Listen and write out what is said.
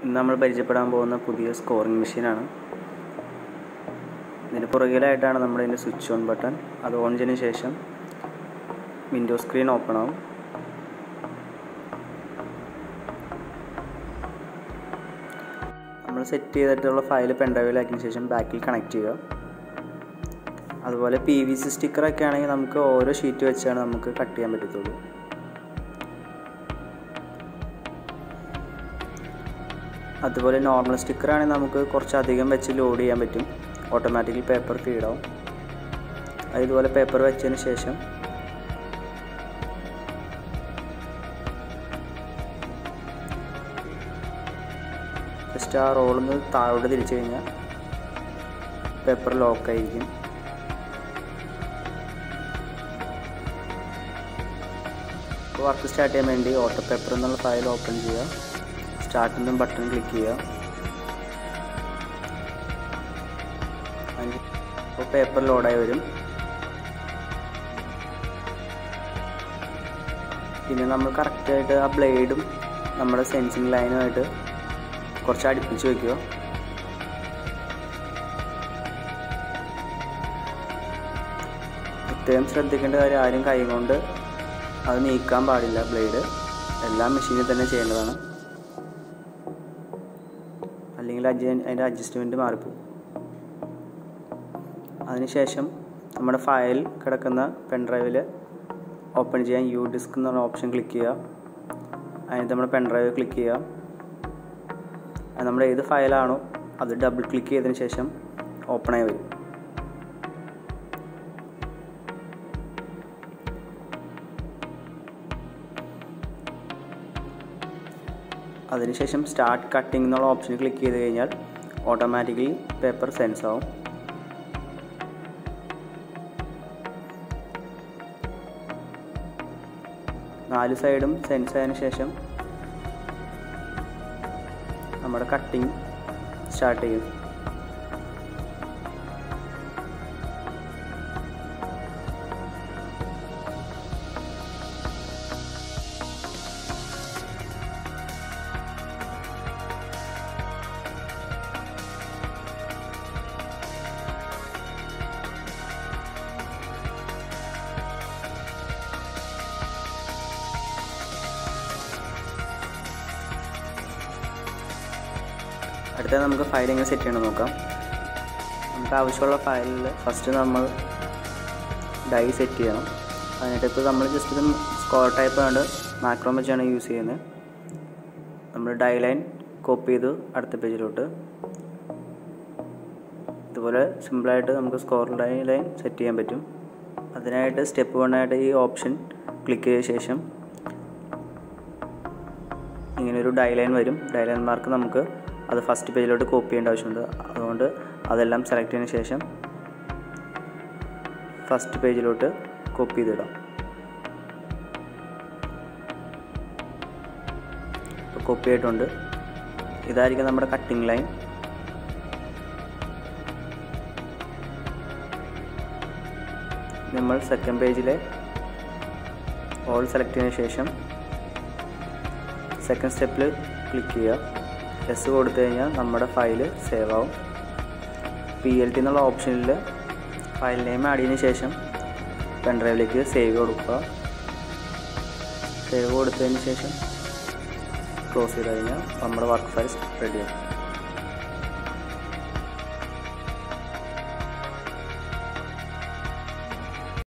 ഇന്ന് നമ്മൾ പരിചയപ്പെടാൻ പോകുന്ന പുതിയ സ്കോറിംഗ് മെഷീനാണ് ഇതിന് പുറകിലായിട്ടാണ് നമ്മുടെ ഇതിൻ്റെ സ്വിച്ച് ഓൺ ബട്ടൺ അത് ഓൺ ചെയ്തതിന് ശേഷം വിൻഡോ സ്ക്രീൻ ഓപ്പൺ ആവും നമ്മൾ സെറ്റ് ചെയ്തിട്ടുള്ള ഫയൽ പെൻഡ്രൈവിലാക്കിയതിന് ശേഷം ബാക്കിൽ കണക്ട് ചെയ്യുക അതുപോലെ പി വി സി സ്റ്റിക്കറൊക്കെ ആണെങ്കിൽ നമുക്ക് ഓരോ ഷീറ്റ് വെച്ചാണ് നമുക്ക് കട്ട് ചെയ്യാൻ പറ്റത്തുള്ളൂ അതുപോലെ നോർമൽ സ്റ്റിക്കറാണെങ്കിൽ നമുക്ക് കുറച്ചധികം വെച്ച് ലോഡ് ചെയ്യാൻ പറ്റും ഓട്ടോമാറ്റിക്കലി പേപ്പർ ഫീഡാവും അത് ഇതുപോലെ പേപ്പർ വെച്ചതിന് ശേഷം ജസ്റ്റ് ആ റോളിന്ന് താഴോട്ട് തിരിച്ചു കഴിഞ്ഞാൽ പേപ്പർ ലോക്കായിരിക്കും ഇപ്പോൾ വർക്ക് സ്റ്റാർട്ട് ചെയ്യാൻ വേണ്ടി ഓട്ടോ പേപ്പർ എന്നുള്ള ഫയൽ ഓപ്പൺ ചെയ്യുക സ്റ്റാർട്ട് എന്നും ബട്ടൺ ക്ലിക്ക് ചെയ്യുക അപ്പോൾ പേപ്പർ ലോഡായി വരും പിന്നെ നമ്മൾ കറക്റ്റായിട്ട് ആ ബ്ലേഡും നമ്മുടെ സെൻസിങ് ലൈനുമായിട്ട് കുറച്ച് അടുപ്പിച്ച് വയ്ക്കുക പ്രത്യേകം ശ്രദ്ധിക്കേണ്ട കാര്യം ആരും കൈ കൊണ്ട് അത് നീക്കാൻ പാടില്ല ബ്ലേഡ് എല്ലാം മെഷീനിൽ തന്നെ ചെയ്യേണ്ടതാണ് അല്ലെങ്കിൽ അഡ്ജ അതിൻ്റെ അഡ്ജസ്റ്റ്മെൻറ്റ് മാറിപ്പോകും അതിനുശേഷം നമ്മുടെ ഫയൽ കിടക്കുന്ന പെൻഡ്രൈവിൽ ഓപ്പൺ ചെയ്യാൻ യു ഡിസ്ക് എന്നുള്ള ഓപ്ഷൻ ക്ലിക്ക് ചെയ്യുക അതിനകത്ത് നമ്മുടെ പെൻഡ്രൈവ് ക്ലിക്ക് ചെയ്യുക അത് നമ്മുടെ ഏത് ഫയലാണോ അത് ഡബിൾ ക്ലിക്ക് ചെയ്തതിന് ശേഷം ഓപ്പണായി വരും അതിനുശേഷം സ്റ്റാർട്ട് കട്ടിംഗ് എന്നുള്ള ഓപ്ഷൻ ക്ലിക്ക് ചെയ്ത് കഴിഞ്ഞാൽ ഓട്ടോമാറ്റിക്കലി പേപ്പർ സെൻസ് ആവും നാല് സൈഡും സെൻസ് ആയതിനു ശേഷം നമ്മുടെ കട്ടിങ് സ്റ്റാർട്ട് ചെയ്യും അടുത്തത് നമുക്ക് ഫയൽ എങ്ങനെ സെറ്റ് ചെയ്യണം നോക്കാം നമുക്ക് ആവശ്യമുള്ള ഫയലിൽ ഫസ്റ്റ് നമ്മൾ ഡൈ സെറ്റ് ചെയ്യണം അതിനായിട്ട് ഇപ്പോൾ നമ്മൾ ജസ്റ്റ് ഇത് സ്കോർ ടൈപ്പ് ആണ് മാക്രോം വെച്ചാണ് യൂസ് ചെയ്യുന്നത് നമ്മൾ ഡൈ ലൈൻ കോപ്പി ചെയ്ത് അടുത്ത പേജിലോട്ട് ഇതുപോലെ സിമ്പിളായിട്ട് നമുക്ക് സ്കോർ ലൈൻ ലൈൻ സെറ്റ് ചെയ്യാൻ പറ്റും അതിനായിട്ട് സ്റ്റെപ്പ് വണ്ണായിട്ട് ഈ ഓപ്ഷൻ ക്ലിക്ക് ചെയ്ത ശേഷം ഇങ്ങനെയൊരു ഡൈ ലൈൻ വരും ഡൈ ലൈൻ മാർക്ക് നമുക്ക് അത് ഫസ്റ്റ് പേജിലോട്ട് കോപ്പി ചെയ്യേണ്ട ആവശ്യമുണ്ട് അതുകൊണ്ട് അതെല്ലാം സെലക്ട് ചെയ്തതിന് ശേഷം ഫസ്റ്റ് പേജിലോട്ട് കോപ്പി ചെയ്തിടാം ഇപ്പോൾ കോപ്പി ആയിട്ടുണ്ട് ഇതായിരിക്കും നമ്മുടെ കട്ടിങ് ലൈൻ നമ്മൾ സെക്കൻഡ് പേജിലെ ഓൾ സെലക്ട് ചെയ്തതിന് ശേഷം സെക്കൻഡ് സ്റ്റെപ്പിൽ ക്ലിക്ക് ചെയ്യുക എസ് കൊടുത്തു കഴിഞ്ഞാൽ നമ്മുടെ ഫയൽ സേവ് ആവും പി എൽ ടി എന്നുള്ള ഓപ്ഷനിൽ ഫയൽ നെയിം ആഡ് ചെയ്തതിന് ശേഷം പെൻഡ്രൈവിലേക്ക് സേവ് കൊടുക്കുക സേവ് കൊടുത്തതിന് ശേഷം ക്ലോസ് ചെയ്ത് കഴിഞ്ഞാൽ നമ്മുടെ വർക്ക് ഫയൽ റെഡിയാവും